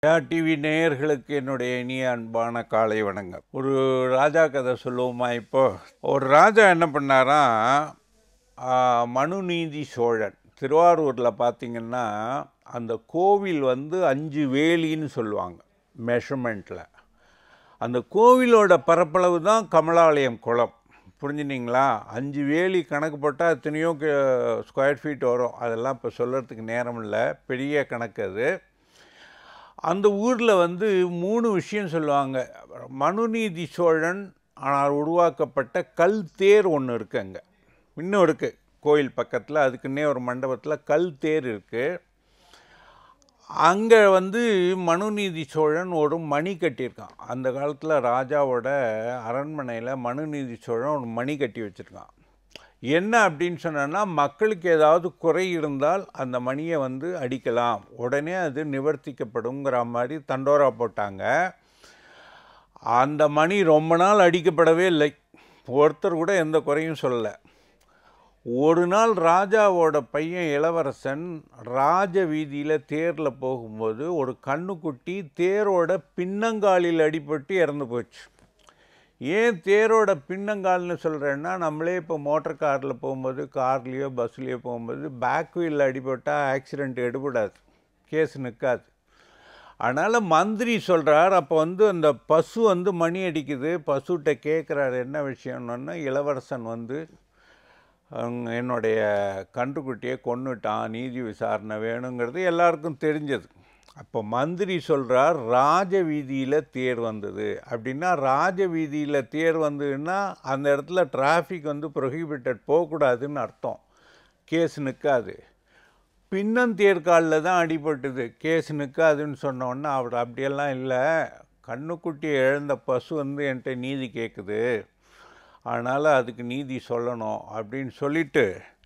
Jaya TV நேயர்களுக்கு என்னுடைய இனிய அன்பான காலை வணக்கம் ஒரு ராஜா கதை சொல்லுவோமா இப்போ ஒரு ராஜா என்ன பண்ணாராம் ஆ, மனுநீதி சோழன் திருவாரூரில் பார்த்தீங்கன்னா அந்த கோவில் வந்து அஞ்சு வேலின்னு சொல்லுவாங்க மெஷர்மெண்ட்டில் அந்த கோவிலோட பரப்பளவு தான் கமலாலயம் குளம் புரிஞ்சுனீங்களா அஞ்சு வேலி கணக்கு போட்டால் எத்தனையோ ஸ்கொயர் ஃபீட் வரும் அதெல்லாம் இப்போ சொல்கிறதுக்கு நேரம் இல்லை பெரிய கணக்கு அது அந்த ஊரில் வந்து மூணு விஷயம் சொல்லுவாங்க மனுநீதி சோழன் ஆனால் உருவாக்கப்பட்ட கல் தேர் ஒன்று இருக்கு அங்கே இன்னும் இருக்குது கோயில் பக்கத்தில் அதுக்குன்னே ஒரு மண்டபத்தில் கல் தேர் இருக்குது அங்கே வந்து மனுநீதி சோழன் ஒரு மணி கட்டியிருக்கான் அந்த காலத்தில் ராஜாவோட அரண்மனையில் மனுநீதி சோழன் ஒரு மணி கட்டி வச்சுருக்கான் என்ன அப்படின்னு சொன்னோன்னா மக்களுக்கு ஏதாவது குறை இருந்தால் அந்த மணியை வந்து அடிக்கலாம் உடனே அது நிவர்த்திக்கப்படுங்கிற மாதிரி தண்டோரா போட்டாங்க அந்த மணி ரொம்ப நாள் அடிக்கப்படவே இல்லை ஒருத்தர் கூட எந்த குறையும் சொல்லலை ஒரு நாள் ராஜாவோட பையன் இளவரசன் ராஜ வீதியில் தேரில் போகும்போது ஒரு கண்ணுக்குட்டி தேரோட பின்னங்காலில் அடிபட்டு இறந்து போச்சு ஏன் தேரோட பின்னங்கால்னு சொல்கிறேன்னா நம்மளே இப்போ மோட்டர் காரில் போகும்போது கார்லேயோ பஸ்லேயோ போகும்போது பேக் வீலில் அடிபட்டால் ஆக்சிடெண்ட் எடுபடாது கேஸ் நிற்காது அதனால் மந்திரி சொல்கிறார் அப்போ வந்து அந்த பசு வந்து மணி அடிக்குது பசுகிட்ட கேட்குறாரு என்ன விஷயம்னு இளவரசன் வந்து அவங்க என்னுடைய கன்றுக்குட்டியை கொன்னுட்டான் நீதி விசாரணை வேணுங்கிறது எல்லாருக்கும் தெரிஞ்சது அப்போ மந்திரி சொல்கிறார் ராஜ வீதியில் தேர் வந்தது அப்படின்னா ராஜ வீதியில் தேர் வந்ததுன்னா அந்த இடத்துல டிராஃபிக் வந்து ப்ரொஹிபிட்டட் போகக்கூடாதுன்னு அர்த்தம் கேஸ் நிற்காது பின்னந்தேர்காலில் தான் அடிபட்டது கேஸ் நிற்காதுன்னு சொன்னோன்னே அவர் அப்படியெல்லாம் இல்லை கண்ணுக்குட்டியை இழந்த பசு வந்து என்கிட்ட நீதி கேட்குது அதனால் அதுக்கு நீதி சொல்லணும் அப்படின்னு சொல்லிட்டு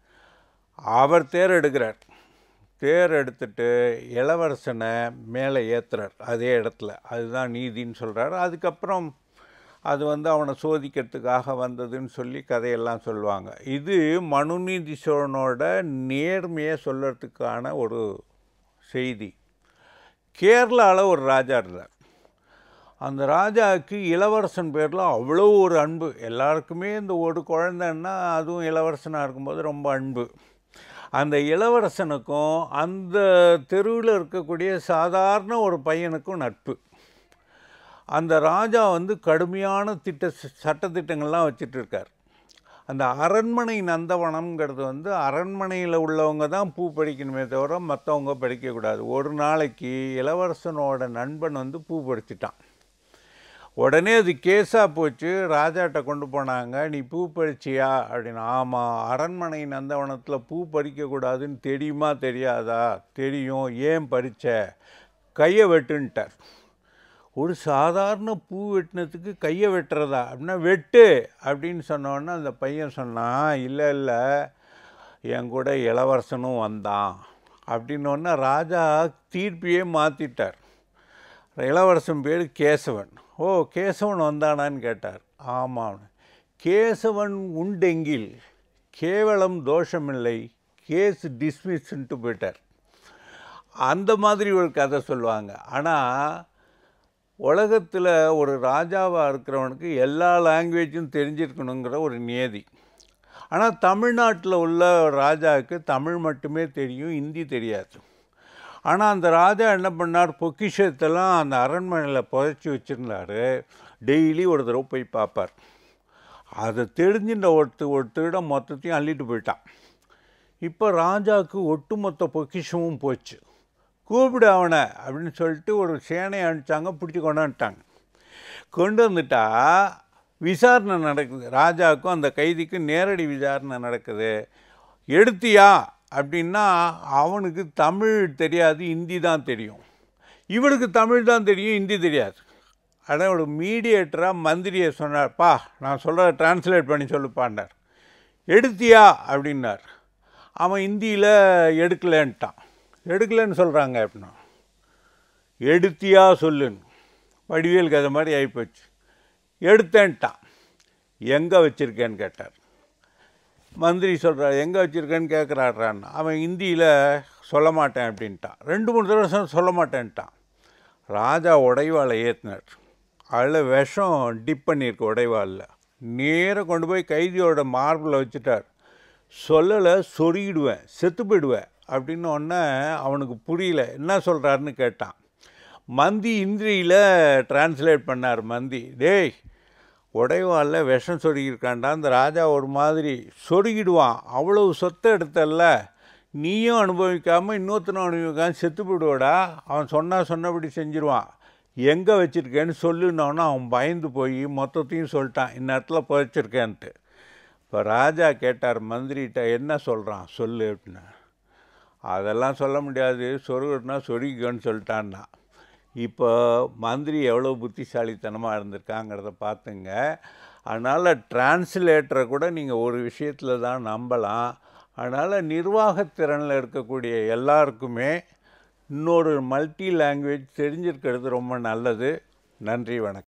அவர் தேர் எடுக்கிறார் தேர் எடுத்துட்டு இளவரசனை மேலே ஏற்றுறார் அதே இடத்துல அதுதான் நீதின்னு சொல்கிறார் அதுக்கப்புறம் அது வந்து அவனை சோதிக்கிறதுக்காக வந்ததுன்னு சொல்லி கதையெல்லாம் சொல்லுவாங்க இது மனுநீதி சோழனோட நேர்மையை சொல்கிறதுக்கான ஒரு செய்தி கேரளாவில் ஒரு ராஜா இருந்தார் அந்த ராஜாவுக்கு இளவரசன் பேரில் அவ்வளோ ஒரு அன்பு எல்லாருக்குமே இந்த ஒரு குழந்தைன்னா அதுவும் இளவரசனாக இருக்கும்போது ரொம்ப அன்பு அந்த இளவரசனுக்கும் அந்த தெருவில் இருக்கக்கூடிய சாதாரண ஒரு பையனுக்கும் நட்பு அந்த ராஜா வந்து கடுமையான திட்ட சட்டத்திட்டங்கள்லாம் வச்சுட்டு இருக்கார் அந்த அரண்மனை நந்தவனம்ங்கிறது வந்து அரண்மனையில் உள்ளவங்க தான் பூ பறிக்கணுமே தவிர மற்றவங்க பறிக்கக்கூடாது ஒரு நாளைக்கு இளவரசனோட நண்பன் வந்து பூ பறிச்சிட்டான் உடனே அது கேஸாக போச்சு ராஜாட்ட கொண்டு போனாங்க நீ பூ பறிச்சியா அப்படின்னு ஆமாம் அரண்மனை நந்தவனத்தில் பூ பறிக்கக்கூடாதுன்னு தெரியுமா தெரியாதா தெரியும் ஏன் பறிச்ச கையை வெட்டுன்ட்டார் ஒரு சாதாரண பூ வெட்டினதுக்கு கையை வெட்டுறதா அப்படின்னா வெட்டு அப்படின்னு சொன்னோன்னே அந்த பையன் சொன்னான் இல்லை இல்லை என் கூட இளவரசனும் வந்தான் அப்படின்னோடனே ராஜா தீர்ப்பையே மாற்றிட்டார் இளவரசன் பேர் கேசவன் ஓ கேசவன் வந்தானான்னு கேட்டார் ஆமாம் கேசவன் உண்டெங்கில் கேவலம் தோஷமில்லை கேஸ் டிஸ்மிஸ்ன்ட்டு போயிட்டார் அந்த மாதிரி ஒரு கதை சொல்லுவாங்க ஆனால் உலகத்தில் ஒரு ராஜாவாக இருக்கிறவனுக்கு எல்லா லாங்குவேஜும் தெரிஞ்சிருக்கணுங்கிற ஒரு நியதி ஆனால் தமிழ்நாட்டில் உள்ள ராஜாவுக்கு தமிழ் மட்டுமே தெரியும் ஹிந்தி தெரியாது ஆனால் அந்த ராஜா என்ன பண்ணார் பொக்கிஷத்தெல்லாம் அந்த அரண்மனையில் புதைச்சி வச்சுருந்தார் டெய்லி ஒரு தடவை போய் பார்ப்பார் அதை தெரிஞ்சுட்ட ஒருத்து ஒருத்தரிடம் மொத்தத்தையும் அள்ளிட்டு போயிட்டான் இப்போ ராஜாவுக்கு ஒட்டுமொத்த பொக்கிஷமும் போச்சு கூப்பிடு அவனை அப்படின்னு சொல்லிட்டு ஒரு சேனையை அனுப்பிச்சாங்க பிடிச்சி கொண்டாந்துட்டாங்க கொண்டு வந்துட்டா விசாரணை நடக்குது ராஜாவுக்கும் அந்த கைதிக்கும் நேரடி விசாரணை நடக்குது எடுத்தியா அப்படின்னா அவனுக்கு தமிழ் தெரியாது ஹிந்தி தான் தெரியும் இவனுக்கு தமிழ் தான் தெரியும் ஹிந்தி தெரியாது ஆனால் ஒரு மீடியேட்டராக மந்திரியை சொன்னார்ப்பா நான் சொல்கிறத டிரான்ஸ்லேட் பண்ணி சொல்லுப்பாண்டார் எடுத்தியா அப்படின்னார் அவன் ஹிந்தியில் எடுக்கலேன்ட்டான் எடுக்கலைன்னு சொல்கிறாங்க அப்படின்னா எடுத்தியா சொல்லுன்னு வடிவேல் கதை மாதிரி ஆகிப்போச்சு எடுத்தேன்ட்டான் எங்கே வச்சுருக்கேன்னு கேட்டார் மந்திரி சொல்கிறார் எங்கே வச்சுருக்கேன்னு கேட்குறாடுறான்னு அவன் ஹிந்தியில் சொல்ல மாட்டேன் அப்படின்ட்டான் ரெண்டு மூணு தடவை சொ- சொல்ல மாட்டேன்ட்டான் ராஜா உடைவாளை ஏற்றினார் அதில் விஷம் டிப் பண்ணியிருக்கு உடைவாளில் நேராக கொண்டு போய் கைதியோட மார்பில் வச்சுட்டார் சொல்லலை சொருகிடுவேன் செத்து போயிடுவேன் அப்படின்னு ஒன்று அவனுக்கு புரியல என்ன சொல்கிறாருன்னு கேட்டான் மந்தி இந்திரியில் டிரான்ஸ்லேட் பண்ணார் மந்தி டேய் உடைவாளில் விஷம் சொருகியிருக்காண்டா அந்த ராஜா ஒரு மாதிரி சொருகிடுவான் அவ்வளவு சொத்தை எடுத்தல்ல நீயும் அனுபவிக்காமல் இன்னொருத்தனும் அனுபவிக்காம செத்து போயிடுவாடா அவன் சொன்னால் சொன்னபடி செஞ்சிருவான் எங்கே வச்சுருக்கேன்னு சொல்லுனோன்னா அவன் பயந்து போய் மொத்தத்தையும் சொல்லிட்டான் இந்நேரத்துல புதைச்சிருக்கேன்ட்டு இப்போ ராஜா கேட்டார் மந்திரிகிட்ட என்ன சொல்கிறான் சொல்லு அப்படின்னு அதெல்லாம் சொல்ல முடியாது சொருகுனா சொருகிக்கோன்னு சொல்லிட்டான்னா இப்போ மந்திரி எவ்வளோ புத்திசாலித்தனமாக இருந்திருக்காங்கிறத பார்த்துங்க அதனால் டிரான்ஸ்லேட்டரை கூட நீங்கள் ஒரு விஷயத்தில் தான் நம்பலாம் அதனால் நிர்வாகத்திறனில் இருக்கக்கூடிய எல்லாருக்குமே இன்னொரு மல்டி லாங்குவேஜ் தெரிஞ்சிருக்கிறது ரொம்ப நல்லது நன்றி வணக்கம்